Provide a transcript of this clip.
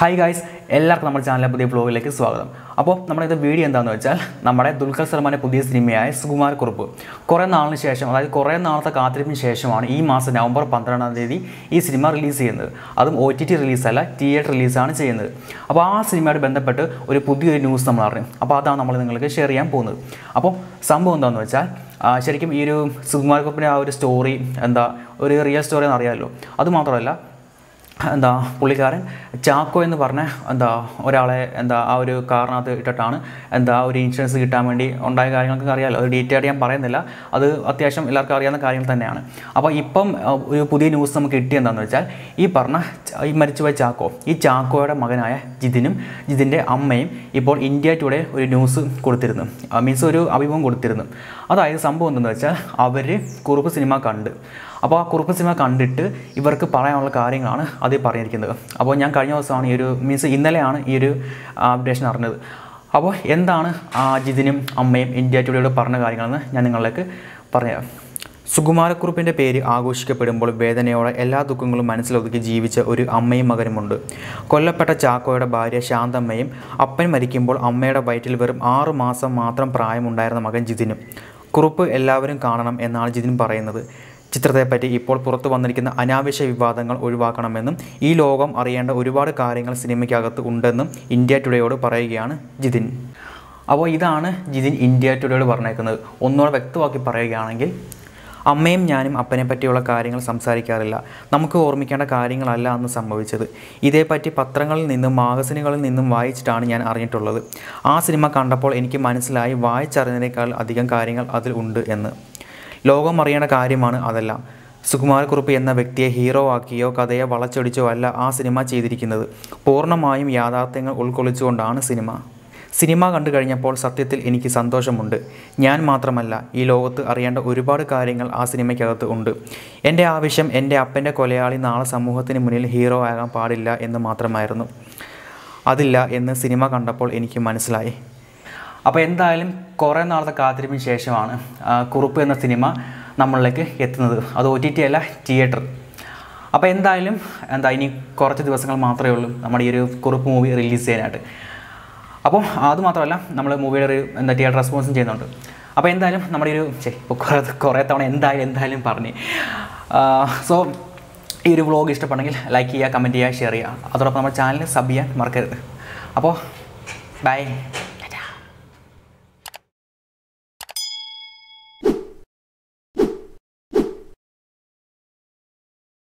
hi guys എല്ലാവർക്കും നമ്മുടെ ചാനലിലെ പുതിയ ബ്ലോഗിലേക്ക് സ്വാഗതം അപ്പോൾ നമ്മുടെ ഇത് വീഡിയോ എന്താണെന്ന് വെച്ചാൽ നമ്മുടെ ദുൽഖർ സൽമാൻ്റെ പുതിയ സിനിമയായ സുകുമാർ കുറുപ്പ് കുറേ നാളിന് ശേഷം അതായത് കുറേ നാളത്തെ കാത്തിരിപ്പിന് ശേഷമാണ് ഈ മാസം നവംബർ പന്ത്രണ്ടാം തീയതി ഈ സിനിമ റിലീസ് ചെയ്യുന്നത് അതും ഒ ടി ടി റിലീസല്ല തിയേറ്റർ റിലീസാണ് ചെയ്യുന്നത് അപ്പോൾ ആ സിനിമയോട് ബന്ധപ്പെട്ട് ഒരു പുതിയൊരു ന്യൂസ് നമ്മൾ അറിഞ്ഞു അപ്പോൾ അതാണ് നമ്മൾ നിങ്ങൾക്ക് ഷെയർ ചെയ്യാൻ പോകുന്നത് അപ്പോൾ സംഭവം എന്താണെന്ന് വെച്ചാൽ ആ, ശരിക്കും ഈ ഒരു സുകുമാർ കുറുപ്പിൻ്റെ ആ ഒരു സ്റ്റോറി എന്താ ഒരു റിയൽ സ്റ്റോറി എന്ന് അറിയാമല്ലോ അതുമാത്രമല്ല എന്താ പുള്ളിക്കാരൻ ചാക്കോ എന്ന് പറഞ്ഞ എന്താ ഒരാളെ എന്താ ആ ഒരു കാറിനകത്ത് ഇട്ടിട്ടാണ് എന്താ ആ ഒരു ഇൻഷുറൻസ് കിട്ടാൻ വേണ്ടി ഉണ്ടായ കാര്യങ്ങളൊക്കെ അറിയാമല്ലോ അത് ഡീറ്റെയിൽ ആയിട്ട് ഞാൻ പറയുന്നില്ല അത് അത്യാവശ്യം എല്ലാവർക്കും അറിയാവുന്ന കാര്യം തന്നെയാണ് അപ്പോൾ ഇപ്പം ആ, ഒരു പുതിയ ന്യൂസ് നമുക്ക് കിട്ടിയെന്താണെന്ന് വെച്ചാൽ ഈ പറഞ്ഞ ച- ഈ മരിച്ചുപോയ ചാക്കോ ഈ ചാക്കോയുടെ മകനായ ജിതിനും ജിതിൻ്റെ അമ്മയും ഇപ്പോൾ ഇന്ത്യ ടുഡേ ഒരു ന്യൂസ് കൊടുത്തിരുന്നു മീൻസ് ഒരു അഭിമുഖം കൊടുത്തിരുന്നു അതായത് സംഭവം എന്തെന്ന് വെച്ചാൽ അവർ കുറുപ്പ് സിനിമ കണ്ട് അപ്പോൾ ആ കുറുപ്പ് സിനിമ കണ്ടിട്ട് ഇവർക്ക് പറയാനുള്ള കാര്യങ്ങളാണ് അതിൽ പറഞ്ഞിരിക്കുന്നത് അപ്പോൾ ഞാൻ കഴിഞ്ഞ ദിവസമാണ് ഈ ഒരു മീൻസ് ഇന്നലെയാണ് ഈ ഒരു അപ്ഡേഷൻ അറിഞ്ഞത് അപ്പോൾ എന്താണ് ആ ജിതിനും അമ്മയും ഇന്ത്യ ടുഡേയോട് പറഞ്ഞ കാര്യങ്ങളെന്ന് ഞാൻ നിങ്ങളിലേക്ക് പറഞ്ഞുതരാം സുകുമാരക്കുറുപ്പിൻ്റെ പേര് ആഘോഷിക്കപ്പെടുമ്പോൾ വേദനയോടെ എല്ലാ ദുഃഖങ്ങളും മനസ്സിലൊതുക്കി ജീവിച്ച ഒരു അമ്മയും മകനുമുണ്ട് കൊല്ലപ്പെട്ട ചാക്കോയുടെ ഭാര്യ ശാന്തമ്മയും അപ്പൻ മരിക്കുമ്പോൾ അമ്മയുടെ വയറ്റിൽ വെറും ആറു മാസം മാത്രം പ്രായമുണ്ടായിരുന്ന മകൻ ജിതിനും കുറുപ്പ് എല്ലാവരും കാണണം എന്നാണ് ജിതിൻ പറയുന്നത് ചിത്രത്തെപ്പറ്റി ഇപ്പോൾ പുറത്തു വന്നിരിക്കുന്ന അനാവശ്യ വിവാദങ്ങൾ ഒഴിവാക്കണമെന്നും ഈ ലോകം അറിയേണ്ട ഒരുപാട് കാര്യങ്ങൾ സിനിമയ്ക്കകത്ത് ഉണ്ടെന്നും ഇന്ത്യ ടുഡേയോട് പറയുകയാണ് ജിതിൻ അപ്പോൾ ഇതാണ് ജിതിൻ ഇന്ത്യ ടുഡേയോട് പറഞ്ഞേക്കുന്നത് ഒന്നുകൂടെ വ്യക്തമാക്കി പറയുകയാണെങ്കിൽ അമ്മയും ഞാനും അപ്പനെ പറ്റിയുള്ള കാര്യങ്ങൾ സംസാരിക്കാറില്ല നമുക്ക് ഓർമ്മിക്കേണ്ട കാര്യങ്ങളല്ല അന്ന് സംഭവിച്ചത് ഇതേപ്പറ്റി പത്രങ്ങളിൽ നിന്നും മാഗസിനുകളിൽ നിന്നും വായിച്ചിട്ടാണ് ഞാൻ അറിഞ്ഞിട്ടുള്ളത് ആ സിനിമ കണ്ടപ്പോൾ എനിക്ക് മനസ്സിലായി വായിച്ചറിഞ്ഞതിനേക്കാൾ അധികം കാര്യങ്ങൾ അതിൽ ഉണ്ട് എന്ന് ലോകം അറിയേണ്ട കാര്യമാണ് അതെല്ലാം സുകുമാരക്കുറുപ്പ് എന്ന വ്യക്തിയെ ഹീറോ ആക്കിയോ കഥയെ വളച്ചൊടിച്ചോ അല്ല ആ സിനിമ ചെയ്തിരിക്കുന്നത് പൂർണ്ണമായും യാഥാർത്ഥ്യങ്ങൾ ഉൾക്കൊള്ളിച്ചുകൊണ്ടാണ് സിനിമ സിനിമ കണ്ടു കഴിഞ്ഞപ്പോൾ സത്യത്തിൽ എനിക്ക് സന്തോഷമുണ്ട് ഞാൻ മാത്രമല്ല ഈ ലോകത്ത് അറിയേണ്ട ഒരുപാട് കാര്യങ്ങൾ ആ സിനിമയ്ക്കകത്ത് ഉണ്ട് എൻ്റെ ആവശ്യം എൻ്റെ അപ്പൻ്റെ കൊലയാളി നാളെ സമൂഹത്തിന് മുന്നിൽ ഹീറോ ആകാൻ പാടില്ല എന്ന് മാത്രമായിരുന്നു അതില്ല എന്ന് സിനിമ കണ്ടപ്പോൾ എനിക്ക് മനസ്സിലായി അപ്പോൾ എന്തായാലും കുറേ നാളത്തെ കാത്തിരിപ്പിന് ശേഷമാണ് ആ, കുറുപ്പ് എന്ന സിനിമ നമ്മളിലേക്ക് എത്തുന്നത് അത് ഒ ടി ടി അല്ല തിയേറ്റർ അപ്പോൾ എന്തായാലും എന്താ ഇനി കുറച്ച് ദിവസങ്ങൾ മാത്രമേ ഉള്ളൂ നമ്മുടെ ഈ ഒരു കുറുപ്പ് മൂവി റിലീസ് ചെയ്യാനായിട്ട് അപ്പോൾ അതുമാത്രമല്ല നമ്മൾ മൂവിയുടെ ഒരു എന്താ തിയേറ്റർ റെസ്പോൺസും ചെയ്യുന്നുണ്ട് അപ്പോൾ എന്തായാലും നമ്മുടെ ഈ ഒരു ശരി ഇപ്പോൾ കുറേ കുറേ തവണ എന്തായാലും എന്തായാലും പറഞ്ഞ് സോ ഈ ഒരു വ്ളോഗ് ഇഷ്ടപ്പെട്ടെങ്കിൽ ലൈക്ക് ചെയ്യുക കമൻറ്റ് ചെയ്യുക ഷെയർ ചെയ്യുക അതോടൊപ്പം നമ്മുടെ ചാനൽ സബ് ചെയ്യാൻ മറക്കരുത് അപ്പോൾ ബൈ